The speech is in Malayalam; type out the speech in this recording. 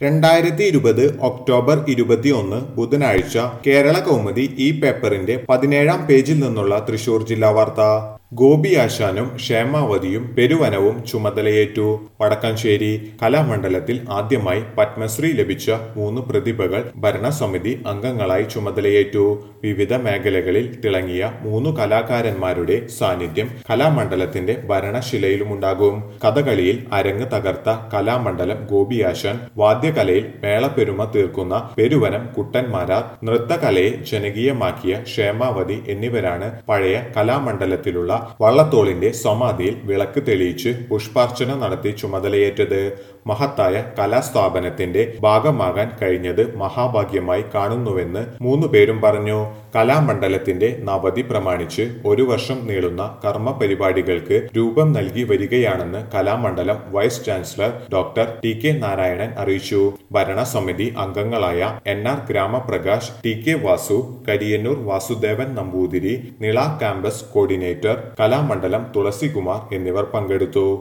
രണ്ടായിരത്തി ഇരുപത് ഒക്ടോബർ ഇരുപത്തിയൊന്ന് ബുധനാഴ്ച കേരള കൗമുദി ഈ പേപ്പറിന്റെ പതിനേഴാം പേജിൽ നിന്നുള്ള തൃശൂർ ജില്ലാ വാർത്ത ഗോപി ആശാനും ക്ഷേമാവതിയും പെരുവനവും ചുമതലയേറ്റു വടക്കഞ്ചേരി കലാമണ്ഡലത്തിൽ ആദ്യമായി പത്മശ്രീ ലഭിച്ച മൂന്ന് പ്രതിഭകൾ ഭരണസമിതി അംഗങ്ങളായി ചുമതലയേറ്റു വിവിധ മേഖലകളിൽ തിളങ്ങിയ മൂന്ന് കലാകാരന്മാരുടെ സാന്നിധ്യം കലാമണ്ഡലത്തിന്റെ ഭരണശിലയിലുമുണ്ടാകും കഥകളിയിൽ അരങ്ങ് തകർത്ത കലാമണ്ഡലം ഗോപിയാശാൻ വാദ്യകലയിൽ മേളപ്പെരുമ തീർക്കുന്ന പെരുവനം കുട്ടന്മാരാർ നൃത്തകലയെ ജനകീയമാക്കിയ ക്ഷേമാവതി എന്നിവരാണ് പഴയ കലാമണ്ഡലത്തിലുള്ള വള്ളത്തോളിന്റെ സമാധിയിൽ വിളക്ക് തെളിയിച്ച് പുഷ്പാർച്ചന നടത്തി ചുമതലയേറ്റത് മഹത്തായ കലാസ്ഥാപനത്തിന്റെ ഭാഗമാകാൻ കഴിഞ്ഞത് മഹാഭാഗ്യമായി കാണുന്നുവെന്ന് മൂന്നു പേരും പറഞ്ഞു കലാമണ്ഡലത്തിന്റെ നവതി പ്രമാണിച്ച് ഒരു വർഷം നീളുന്ന കർമ്മ പരിപാടികൾക്ക് രൂപം നൽകി വരികയാണെന്ന് Kalamandalam vice chancellor doctor T K Narayanan അറിയിച്ചു ഭരണസമിതി അംഗങ്ങളായ N R Gramaprakash T K Vasu Kariyannur Vasudevan Namboothiri Nila campus coordinator Kalamandalam Thulasikumar എന്നിവർ പങ്കെടുത്തു